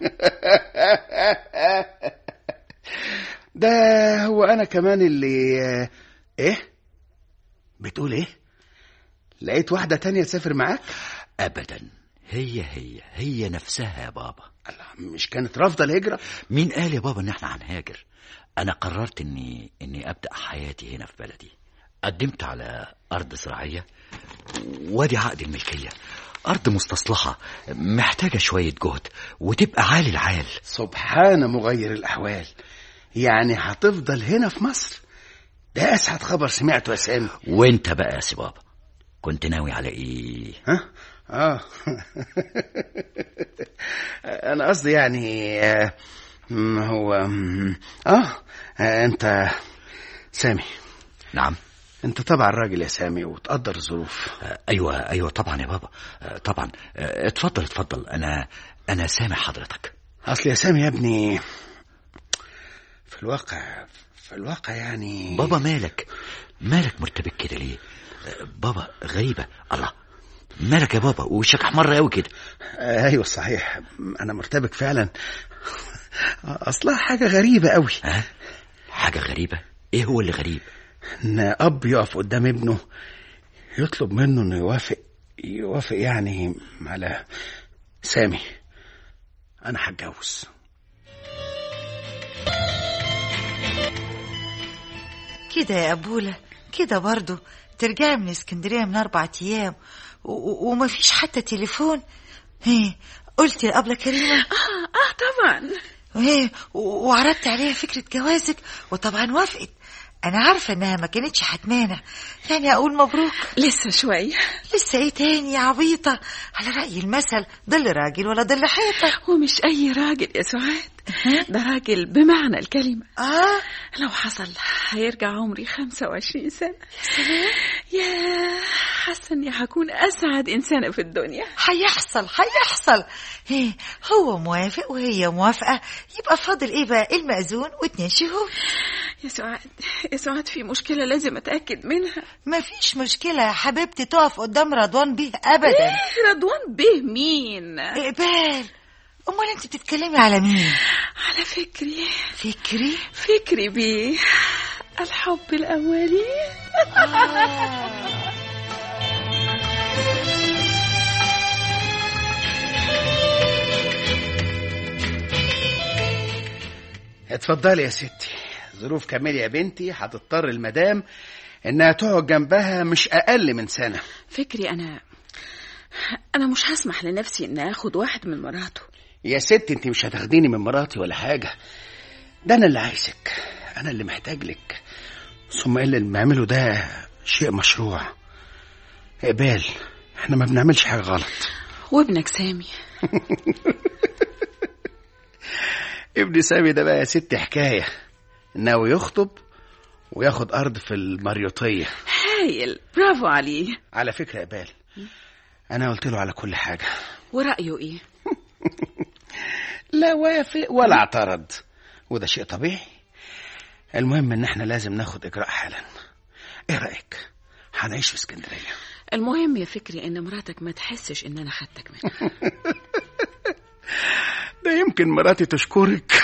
ده هو انا كمان اللي آه، ايه بتقول ايه لقيت واحدة تانية تسافر معاك ابدا هي هي هي نفسها يا بابا مش كانت رافضة الهجرة مين قال يا بابا ان احنا هنهاجر انا قررت اني اني ابدا حياتي هنا في بلدي قدمت على ارض زراعيه وادي عقد الملكيه ارض مستصلحه محتاجه شويه جهد وتبقى عالي العال سبحان مغير الأحوال يعني هتفضل هنا في مصر ده أسعد خبر سمعته يا سامي وانت بقى يا سي بابا كنت ناوي على ايه ها اه انا قصدي يعني آه، م- هو م- اه آه، انت سامي نعم انت طبعا راجل يا سامي وتقدر الظروف ايوه ايوه طبعا يا بابا آه، طبعا آه، اتفضل اتفضل انا انا سامع حضرتك اصل يا سامي يا ابني في الواقع في الواقع يعني بابا مالك مالك مرتبك كده ليه آه، بابا غريبه الله مالك يا بابا وشك احمر قوي كده آه، ايوه صحيح انا مرتبك فعلا اصلها حاجه غريبه قوي ها حاجه غريبه ايه هو اللي غريب ان اب يقف قدام ابنه يطلب منه انه يوافق يوافق يعني على سامي انا هتجوز كده يا أبولة كده برضو ترجعي من اسكندرية من أربع أيام و- و- ومفيش حتى تليفون هي قلتي لأبلة كريمة اه اه طبعا وهي و- وعرضت عليها فكرة جوازك وطبعا وافقت أنا عارفة إنها ما كانتش هتمانع يعني أقول مبروك لسه شوية لسه إيه تاني يا عبيطة على رأي المثل ضل راجل ولا ضل حيطة ومش أي راجل يا سعاد ده راجل بمعنى الكلمة آه لو حصل هيرجع عمري 25 سنة يا حاسة إني هكون أسعد إنسانة في الدنيا هيحصل هيحصل هي هو موافق وهي موافقة يبقى فاضل ايه بقى المأذون واتنين شهود يا سعاد يا سعاد في مشكلة لازم أتأكد منها مفيش مشكلة يا حبيبتي تقف قدام رضوان بيه أبدا إيه رضوان به مين إقبال أمال أنت بتتكلمي على مين؟ على فكري فكري؟ فكري بيه الحب الأولي اتفضلي يا ستي ظروف كاملة يا بنتي هتضطر المدام انها تقعد جنبها مش اقل من سنة فكري أنا أنا مش هسمح لنفسي إن آخد واحد من مراته يا ست انت مش هتاخديني من مراتي ولا حاجة ده انا اللي عايزك انا اللي محتاج لك ثم اللي بعمله ده شيء مشروع اقبال احنا ما بنعملش حاجة غلط وابنك سامي ابن سامي ده بقى يا ست حكاية ناوي يخطب وياخد أرض في المريوطية هايل برافو عليه على فكرة يا بال أنا قلت له على كل حاجة ورأيه إيه لا وافق ولا اعترض وده شيء طبيعي المهم ان احنا لازم ناخد اجراء حالا ايه رايك هنعيش في اسكندريه المهم يا فكري إن مراتك ما تحسش إن أنا خدتك منها ده يمكن مراتي تشكرك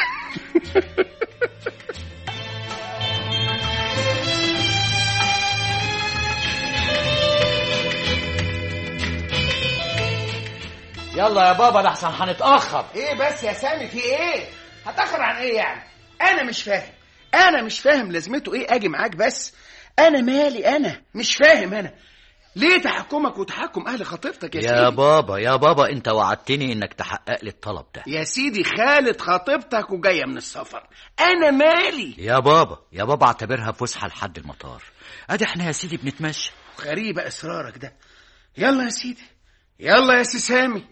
يلا يا بابا ده احسن هنتاخر ايه بس يا سامي في ايه هتاخر عن ايه يعني انا مش فاهم انا مش فاهم لازمته ايه اجي معاك بس انا مالي انا مش فاهم انا ليه تحكمك وتحكم اهل خطيبتك يا, يا سيدي بابا يا بابا انت وعدتني انك تحقق لي الطلب ده يا سيدي خالد خطيبتك وجايه من السفر انا مالي يا بابا يا بابا اعتبرها فسحه لحد المطار ادي احنا يا سيدي بنتمشى غريبه اصرارك ده يلا يا سيدي يلا يا سي سامي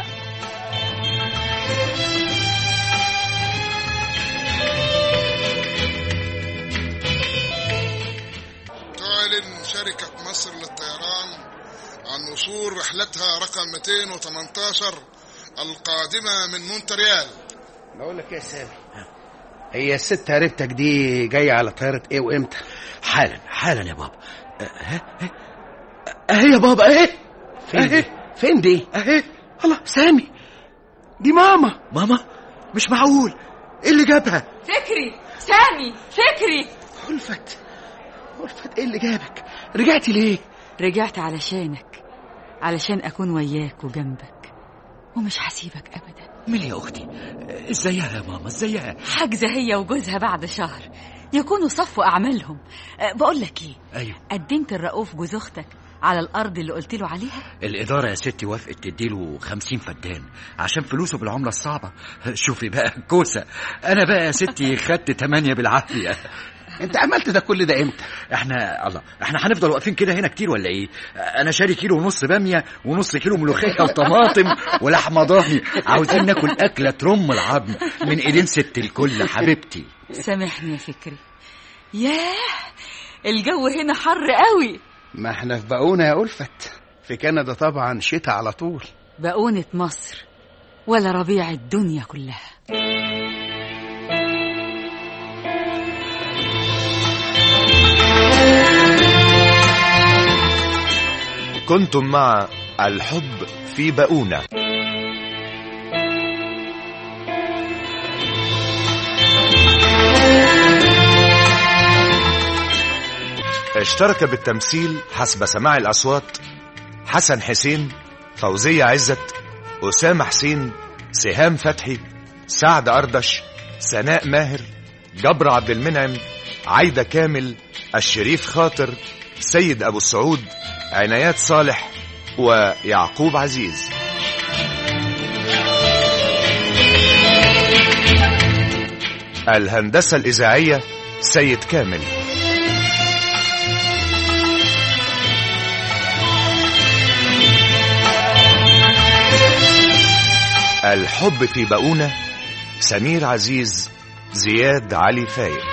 تعلن شركة مصر للطيران عن وصول رحلتها رقم 218 القادمة من مونتريال بقول لك يا سامي هي الست قريبتك دي جايه على طياره ايه وامتى حالا حالا يا بابا اهي اهي يا بابا اهي فين دي فين دي اهي الله سامي دي ماما ماما مش معقول ايه اللي جابها فكري سامي فكري ألفت ألفت ايه اللي جابك رجعتي ليه رجعت علشانك علشان أكون وياك وجنبك ومش هسيبك ابدا ميل يا اختي ازيها يا ماما ازيها حاجزه هي وجوزها بعد شهر يكونوا صفوا اعمالهم أه، بقول لك ايه ايوه قدمت الرؤوف جوز اختك على الارض اللي قلت له عليها الإدارة يا ستي وافقت تديله خمسين فدان عشان فلوسه بالعملة الصعبة شوفي بقى كوسة أنا بقى يا ستي خدت تمانية بالعافية انت عملت ده كل ده امتى احنا الله احنا هنفضل واقفين كده هنا كتير ولا ايه انا شاري كيلو ونص باميه ونص كيلو ملوخيه وطماطم ولحمه ضاني عاوزين ناكل اكله ترم العظم من ايدين ست الكل حبيبتي سامحني يا فكري ياه الجو هنا حر قوي ما احنا في بقونا يا ألفت في كندا طبعا شتاء على طول بقونة مصر ولا ربيع الدنيا كلها كنتم مع الحب في بؤونة اشترك بالتمثيل حسب سماع الأصوات حسن حسين فوزية عزت أسامة حسين سهام فتحي سعد أردش سناء ماهر جبر عبد المنعم عايدة كامل الشريف خاطر سيد أبو السعود عنايات صالح ويعقوب عزيز الهندسة الإذاعية سيد كامل الحب في بؤونة سمير عزيز زياد علي فايق